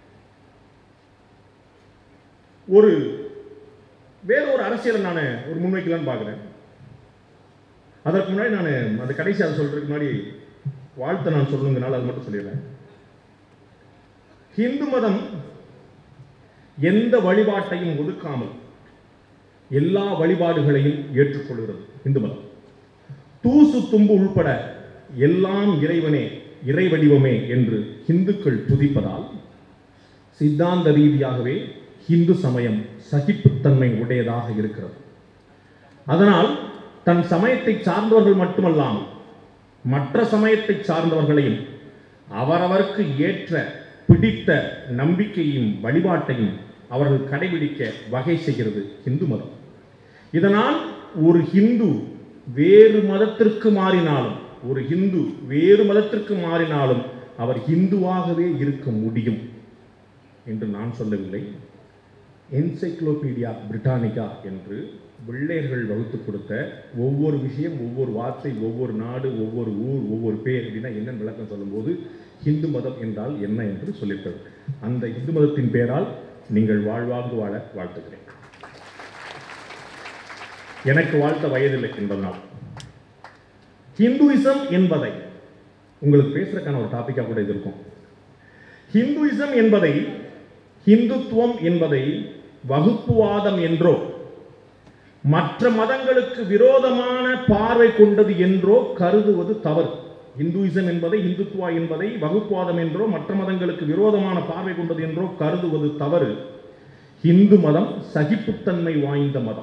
ஒரு வேற ஒரு அரசியலை நான் ஒரு முன்வைக்கலாம்னு பார்க்குறேன் அதற்கு முன்னாடி நான் அந்த கடைசி அதை சொல்றதுக்கு முன்னாடி வாழ்த்தை நான் சொல்லணுங்கனால அது மட்டும் சொல்லிடுறேன் ஹிந்து மதம் எந்த வழிபாட்டையும் ஒதுக்காமல் எல்லா வழிபாடுகளையும் ஏற்றுக்கொள்கிறது இந்து மதம் தூசு தும்பு உள்பட எல்லாம் இறைவனே இறை வடிவமே என்று இந்துக்கள் துதிப்பதால் சித்தாந்த ரீதியாகவே இந்து சமயம் சகிப்புத்தன்மை உடையதாக இருக்கிறது அதனால் தன் சமயத்தை சார்ந்தவர்கள் மட்டுமல்லாமல் மற்ற சமயத்தை சார்ந்தவர்களையும் அவரவருக்கு ஏற்ற பிடித்த நம்பிக்கையும் வழிபாட்டையும் அவர்கள் கடைபிடிக்க வகை செய்கிறது இந்து மதம் இதனால் ஒரு ஹிந்து வேறு மதத்திற்கு மாறினாலும் ஒரு ஹிந்து வேறு மதத்திற்கு மாறினாலும் அவர் ஹிந்துவாகவே இருக்க முடியும் என்று நான் சொல்லவில்லை என்சைக்ளோபீடியா பிரிட்டானிகா என்று வெள்ளையர்கள் வகுத்து கொடுத்த ஒவ்வொரு விஷயம் ஒவ்வொரு வார்த்தை ஒவ்வொரு நாடு ஒவ்வொரு ஊர் ஒவ்வொரு பேர் அப்படின்னா என்னன்னு விளக்கம் சொல்லும்போது ஹிந்து மதம் என்றால் என்ன என்று சொல்லியிருக்கிறது அந்த இந்து மதத்தின் பெயரால் நீங்கள் வாழ்வாங்கு வாழ வாழ்த்துகிறேன் எனக்கு வாழ்த்த வயதில்லை என்பதனால் ஹிந்துயிசம் என்பதை உங்களுக்கு பேசுறதுக்கான ஒரு டாபிக்கா கூட இது இருக்கும் ஹிந்துயிசம் என்பதை ஹிந்துத்துவம் என்பதை வகுப்புவாதம் என்றோ மற்ற மதங்களுக்கு விரோதமான பார்வை கொண்டது என்றோ கருதுவது தவறு இந்துயிசம் என்பதை இந்துத்துவா என்பதை வகுப்புவாதம் என்றோ மற்ற மதங்களுக்கு விரோதமான பார்வை கொண்டது என்றோ கருதுவது தவறு இந்து மதம் சகிப்புத்தன்மை வாய்ந்த மதம்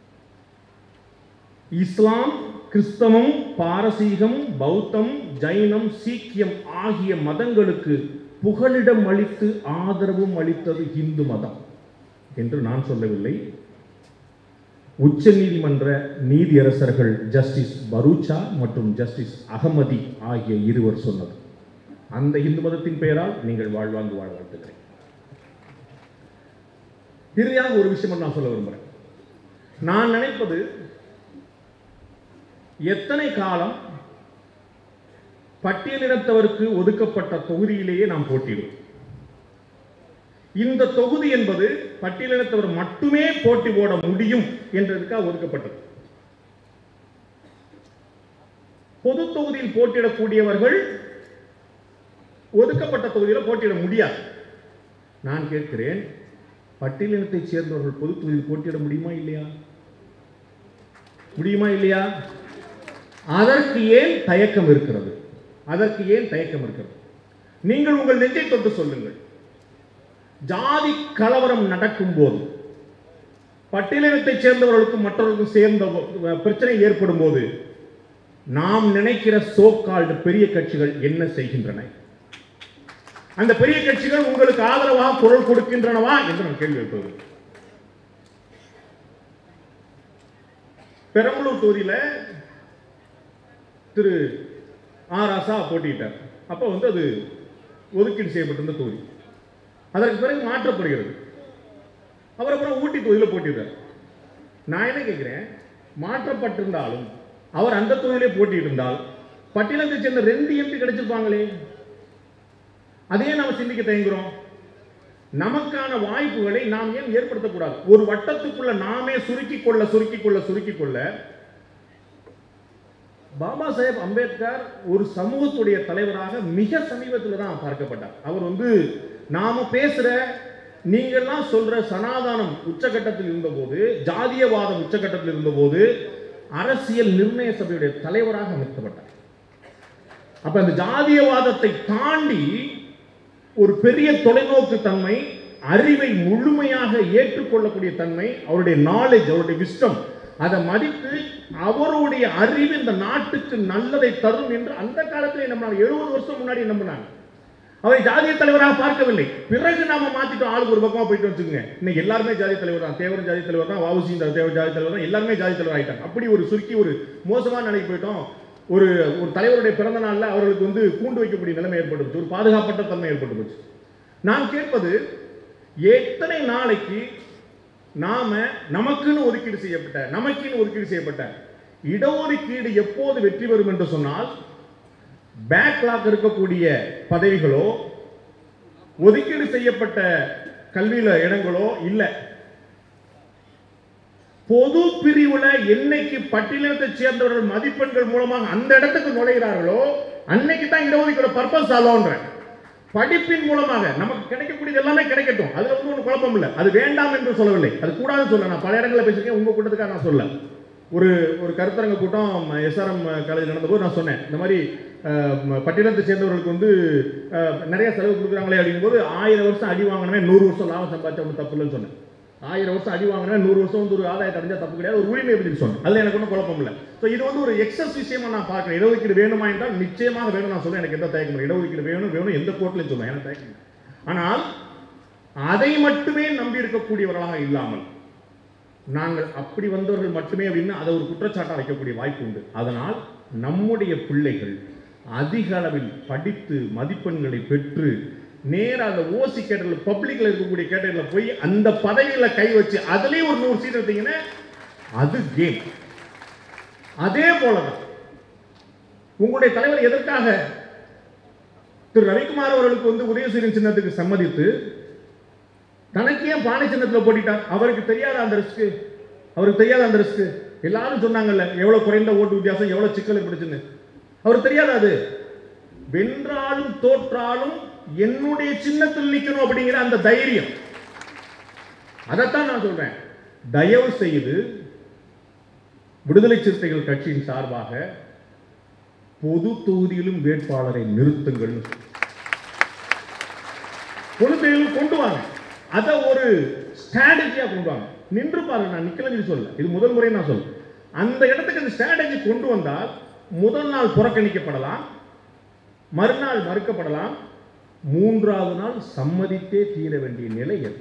இஸ்லாம் கிறிஸ்தவம் பாரசீகம் பௌத்தம் ஜைனம் சீக்கியம் ஆகிய மதங்களுக்கு புகலிடம் அளித்து ஆதரவும் அளித்தது இந்து மதம் என்று நான் சொல்லவில்லை உச்ச நீதிமன்ற நீதியரசர்கள் ஜஸ்டிஸ் பரூச்சா மற்றும் ஜஸ்டிஸ் அகமதி ஆகிய இருவர் சொன்னது அந்த இந்து மதத்தின் பெயரால் நீங்கள் வாழ்வாங்கு வாழ வாழ்த்துகிறேன் இறுதியாக ஒரு விஷயம் நான் சொல்ல விரும்புகிறேன் நான் நினைப்பது எத்தனை காலம் பட்டியலினத்தவருக்கு ஒதுக்கப்பட்ட தொகுதியிலேயே நாம் போட்டியிடுவோம் இந்த தொகுதி என்பது பட்டியலினத்தவர் மட்டுமே போட்டி போட முடியும் என்றதுக்காக ஒதுக்கப்பட்டது பொது தொகுதியில் போட்டியிடக்கூடியவர்கள் ஒதுக்கப்பட்ட தொகுதியில் போட்டியிட முடியாது நான் கேட்கிறேன் பட்டியலினத்தைச் சேர்ந்தவர்கள் பொது தொகுதியில் போட்டியிட முடியுமா இல்லையா முடியுமா இல்லையா அதற்கு ஏன் தயக்கம் இருக்கிறது அதற்கு ஏன் தயக்கம் இருக்கிறது நீங்கள் உங்கள் நெஞ்சை தொட்டு சொல்லுங்கள் ஜாதி கலவரம் நடக்கும் போது பட்டியலினத்தைச் சேர்ந்தவர்களுக்கும் மற்றவர்களுக்கும் சேர்ந்த போ- பிரச்சனை ஏற்படும் போது நாம் நினைக்கிற சோக்கால்டு பெரிய கட்சிகள் என்ன செய்கின்றன அந்த பெரிய கட்சிகள் உங்களுக்கு ஆதரவாக குரல் கொடுக்கின்றனவா என்று நான் கேள்வி எழுப்புவது பெரம்பலூர் தொகுதியில திரு ஆர் ஆசா போட்டியிட்டார் அப்போ வந்து அது ஒதுக்கீடு செய்யப்பட்டிருந்த தொகுதி அதற்கு பிறகு மாற்றப்படுகிறது அவர் அப்புறம் ஊட்டி தொகுதியில் போட்டிடுறார் நான் என்ன கேட்குறேன் மாற்றப்பட்டிருந்தாலும் அவர் அந்த தொகுதியிலே போட்டியிருந்தால் பட்டியலத்தை சேர்ந்த ரெண்டு எம்பி கிடைச்சிருப்பாங்களே அதையே நாம சிந்திக்க தயங்குறோம் நமக்கான வாய்ப்புகளை நாம் ஏன் ஏற்படுத்தக்கூடாது ஒரு வட்டத்துக்குள்ள நாமே சுருக்கி கொள்ள சுருக்கி கொள்ள சுருக்கி கொள்ள பாபா சாஹேப் அம்பேத்கர் ஒரு சமூகத்துடைய தலைவராக மிக சமீபத்தில் தான் பார்க்கப்பட்டார் அவர் வந்து நாம பேசுற நீங்கள்லாம் சொல்ற சனாதானம் உச்சகட்டத்தில் இருந்தபோது ஜாதியவாதம் உச்சகட்டத்தில் இருந்தபோது அரசியல் நிர்ணய சபையுடைய தலைவராக அமைக்கப்பட்டார் அப்ப அந்த ஜாதியவாதத்தை தாண்டி ஒரு பெரிய தொலைநோக்கு தன்மை அறிவை முழுமையாக ஏற்றுக்கொள்ளக்கூடிய தன்மை அவருடைய நாலேஜ் அவருடைய விஸ்டம் அதை மதித்து அவருடைய அறிவு இந்த நாட்டுக்கு நல்லதை தரும் என்று அந்த காலத்திலே நம்ம எழுபது வருஷம் முன்னாடி நம்பினாங்க அவரை ஜாதிய தலைவராக பார்க்கவில்லை பிறகு நாம மாத்திட்டோம் ஆளுக்கு ஒரு பக்கமா போயிட்டு வச்சுக்கோங்க இன்னைக்கு எல்லாருமே ஜாதி தலைவர் தான் தேவரும் ஜாதி தலைவர் தான் வாவுசி தேவர் ஜாதி தலைவர் தான் எல்லாருமே ஜாதி தலைவர் ஆயிட்டாங்க அப்படி ஒரு சுருக்கி ஒரு மோசமான நிலைக்கு போயிட்டோம் ஒரு ஒரு தலைவருடைய பிறந்த நாள்ல அவர்களுக்கு வந்து கூண்டு வைக்கக்கூடிய நிலைமை ஏற்பட்டு போச்சு ஒரு பாதுகாப்பற்ற தன்மை ஏற்பட்டு போச்சு நான் கேட்பது எத்தனை நாளைக்கு நாம நமக்குன்னு ஒதுக்கீடு செய்யப்பட்ட நமக்குன்னு ஒதுக்கீடு செய்யப்பட்ட இடஒதுக்கீடு எப்போது வெற்றி பெறும் என்று சொன்னால் பேக்லாக் இருக்கக்கூடிய பதவிகளோ ஒதுக்கீடு செய்யப்பட்ட கல்வியில இடங்களோ இல்லை பொது பிரிவுல என்னைக்கு பட்டியலத்தை சேர்ந்தவர்கள் மதிப்பெண்கள் மூலமாக அந்த இடத்துக்கு நுழைகிறார்களோ அன்னைக்கு தான் இடஒதுக்கீடு பர்பஸ் ஆலோன்ற படிப்பின் மூலமாக நமக்கு கிடைக்கக்கூடியது எல்லாமே கிடைக்கட்டும் அதுல வந்து ஒன்றும் குழப்பம் இல்லை அது வேண்டாம் என்று சொல்லவில்லை அது கூடாதுன்னு சொல்ல நான் பல இடங்களில் பேசியிருக்கேன் உங்க கூட்டத்துக்காக நான் சொல்ல ஒரு ஒரு கருத்தரங்க கூட்டம் எஸ்ஆர்எம் காலேஜ் நடந்தபோது நான் சொன்னேன் இந்த மாதிரி அஹ், ம- பட்டியலத்தை சேர்ந்தவர்களுக்கு வந்து அஹ், நிறைய செலவு கொடுக்குறாங்களே அப்படிங்கும்போது ஆயிரம் வருஷம் அடி வாங்கினவே நூறு வருஷம் லாபம் சம்பாதிச்சா ஒன்றும் தப்பு இல்லைன்னு சொன்னேன் ஆயிரம் வருஷம் அடி வாங்கினா நூறு வருஷம் வந்து ஒரு ஆதாயத்தை அடைஞ்சா தப்பு கிடையாது ஒரு உரிமை பற்றி சொன்னேன் அதில் எனக்கு ஒன்றும் குழப்பம் இல்லை ஸோ இது வந்து ஒரு எக்ஸஸ் விஷயமா நான் பார்க்குறேன் இடஒதுக்கீடு வேணுமா என்றால் நிச்சயமாக வேணும் நான் சொல்றேன் எனக்கு எந்த தயக்கம் இல்லை இடஒதுக்கீடு வேணும் வேணும் எந்த கோர்ட்லையும் சொல்லுவேன் எனக்கு தயக்கம் இல்லை ஆனால் அதை மட்டுமே நம்பி இருக்கக்கூடியவர்களாக இல்லாமல் நாங்கள் அப்படி வந்தவர்கள் மட்டுமே அப்படின்னு அதை ஒரு குற்றச்சாட்டாக வைக்கக்கூடிய வாய்ப்பு உண்டு அதனால் நம்முடைய பிள்ளைகள் அதிக அளவில் படித்து மதிப்பெண்களை பெற்று நேரா அந்த ஓசி கேட்டரில் பப்ளிக்ல இருக்கக்கூடிய கேட்டரில் போய் அந்த பதவியில கை வச்சு அதுலயும் ஒரு நூறு சீட் எடுத்தீங்கன்னா அது கேம் அதே போலதான் உங்களுடைய தலைவர் எதற்காக திரு ரவிக்குமார் அவர்களுக்கு வந்து உதயசூரியன் சின்னத்துக்கு சம்மதித்து தனக்கு ஏன் பானை சின்னத்தில் போட்டிட்டார் அவருக்கு தெரியாத அந்த ரிஸ்க் அவருக்கு தெரியாத அந்த ரிஸ்க் எல்லாரும் சொன்னாங்கல்ல எவ்வளவு குறைந்த ஓட்டு வித்தியாசம் எவ்வளவு சிக்கல் ஏற்படுச்சுன்னு அவருக்கு தெரியாத அது வென்றாலும் தோற்றாலும் என்னுடைய சின்னத்தில் நிக்கணும் அப்படிங்கிற அந்த தைரியம் அதைத்தான் நான் சொல்றேன் தயவு செய்து விடுதலை சிறுத்தைகள் கட்சியின் சார்பாக பொது தொகுதியிலும் வேட்பாளரை நிறுத்துங்கள்னு சொல்றேன். பொது தொகுதியில் கொண்டு வாங்க அதை ஒரு ஸ்ட்ராட்டஜியா கொண்டு வாங்க நின்று பாருங்க நான் நிக்கலன்னு சொல்ல இது முதல் முறை நான் சொல்ல அந்த இடத்துக்கு அந்த ஸ்ட்ராட்டஜி கொண்டு வந்தால் முதல் நாள் புறக்கணிக்கப்படலாம் மறுநாள் மறுக்கப்படலாம் மூன்றாவது நாள் சம்மதித்தே தீர வேண்டிய நிலை அது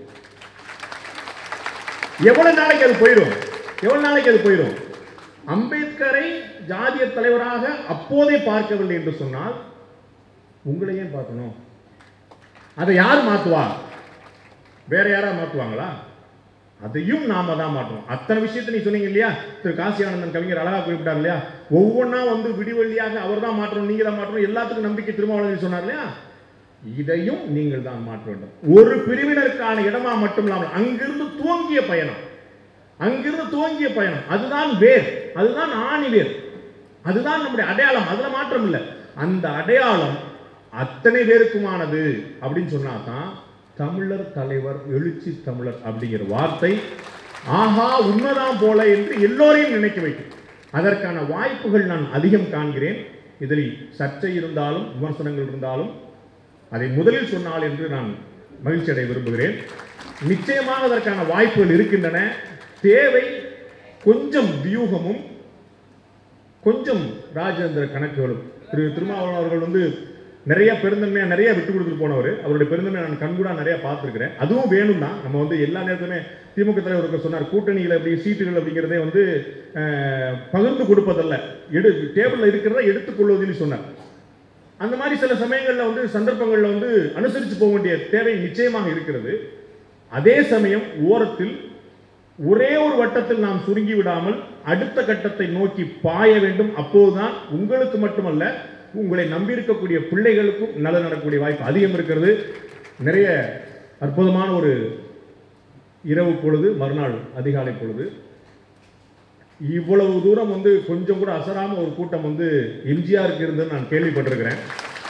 எவ்வளவு நாளைக்கு அது போயிடும் எவ்வளவு நாளைக்கு அது போயிடும் அம்பேத்கரை ஜாதிய தலைவராக அப்போதே பார்க்கவில்லை என்று சொன்னால் உங்களை ஏன் பார்க்கணும் அதை யார் மாத்துவா வேற யாரா மாத்துவாங்களா அதையும் நாம தான் மாற்றணும் அத்தனை விஷயத்தை நீ சொன்னீங்க இல்லையா திரு காசியானந்தன் கவிஞர் அழகா குறிப்பிட்டார் இல்லையா ஒவ்வொன்றா வந்து விடிவெள்ளியாக அவர் தான் மாற்றணும் நீங்க தான் மாற்றணும் எல்லாத்துக்கும் நம்பிக்கை திருமாவளவன் சொன்னார் இல்லையா இதையும் நீங்கள் தான் மாற்ற வேண்டும் ஒரு பிரிவினருக்கான இடமா மட்டும் இல்லாமல் அங்கிருந்து துவங்கிய பயணம் அங்கிருந்து துவங்கிய பயணம் அதுதான் வேர் அதுதான் ஆணி வேர் அதுதான் நம்முடைய அடையாளம் அதுல மாற்றம் இல்லை அந்த அடையாளம் அத்தனை பேருக்குமானது அப்படின்னு சொன்னா தான் தமிழர் தலைவர் எழுச்சி தமிழர் அப்படிங்கிற வார்த்தை ஆஹா உண்மைதான் போல என்று எல்லோரையும் நினைக்க வைக்கும் அதற்கான வாய்ப்புகள் நான் அதிகம் காண்கிறேன் இதில் சர்ச்சை இருந்தாலும் விமர்சனங்கள் இருந்தாலும் அதை முதலில் சொன்னால் என்று நான் மகிழ்ச்சி அடைய விரும்புகிறேன் நிச்சயமாக அதற்கான வாய்ப்புகள் இருக்கின்றன தேவை கொஞ்சம் வியூகமும் கொஞ்சம் ராஜேந்திர கணக்குகளும் திரு திருமாவளவன் அவர்கள் வந்து நிறைய பெருந்தன்மையா நிறைய விட்டு கொடுத்துட்டு போனவர் அவருடைய பெருந்தன்மை நான் கண்கூடா நிறைய பார்த்துருக்கிறேன் அதுவும் வேணும் தான் நம்ம வந்து எல்லா நேரத்துலையுமே திமுக தலைவர் ஒருத்தர் சொன்னார் கூட்டணியில் அப்படி சீட்டுகள் அப்படிங்கிறதே வந்து அஹ், பகிர்ந்து கொடுப்பதல்ல எடு டேபிளில் இருக்கிறத எடுத்துக்கொள்வதுன்னு சொன்னார் அந்த மாதிரி சில சமயங்களில் வந்து சந்தர்ப்பங்களில் வந்து அனுசரித்து போக வேண்டிய தேவை நிச்சயமாக இருக்கிறது அதே சமயம் ஓரத்தில் ஒரே ஒரு வட்டத்தில் நாம் சுருங்கி விடாமல் அடுத்த கட்டத்தை நோக்கி பாய வேண்டும் அப்போதுதான் உங்களுக்கு மட்டுமல்ல உங்களை நம்பியிருக்கக்கூடிய பிள்ளைகளுக்கும் நல்லது நடக்கக்கூடிய வாய்ப்பு அதிகம் இருக்கிறது நிறைய அற்புதமான ஒரு இரவு பொழுது மறுநாள் அதிகாலை பொழுது இவ்வளவு தூரம் வந்து கொஞ்சம் கூட அசராம ஒரு கூட்டம் வந்து எம்ஜிஆருக்கு இருந்ததுன்னு நான் கேள்விப்பட்டிருக்கிறேன்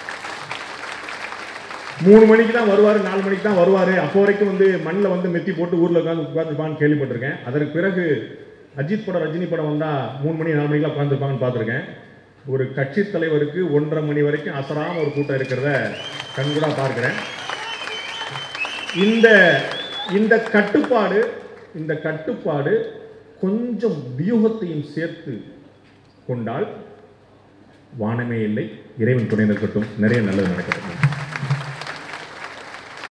மூணு மணிக்கு தான் வருவார் நாலு மணிக்கு தான் வருவார் அப்போ வரைக்கும் வந்து மண்ணில் வந்து மெத்தி போட்டு ஊரில் உட்காந்து உட்காந்துருப்பான்னு கேள்விப்பட்டிருக்கேன் அதற்கு பிறகு அஜித் படம் ரஜினி படம் வந்தால் மூணு மணி நாலு மணிக்கெலாம் உட்காந்துருப்பாங்கன்னு பார்த்துருக்கேன் ஒரு கட்சி தலைவருக்கு ஒன்றரை மணி வரைக்கும் அசராம ஒரு கூட்டம் இருக்கிறத கண்கூடா பார்க்கிறேன் இந்த இந்த கட்டுப்பாடு இந்த கட்டுப்பாடு கொஞ்சம் வியூகத்தையும் சேர்த்து கொண்டால் வானமே இல்லை இறைவன் துணை நிற்கட்டும் நிறைய நல்லது நடக்கட்டும்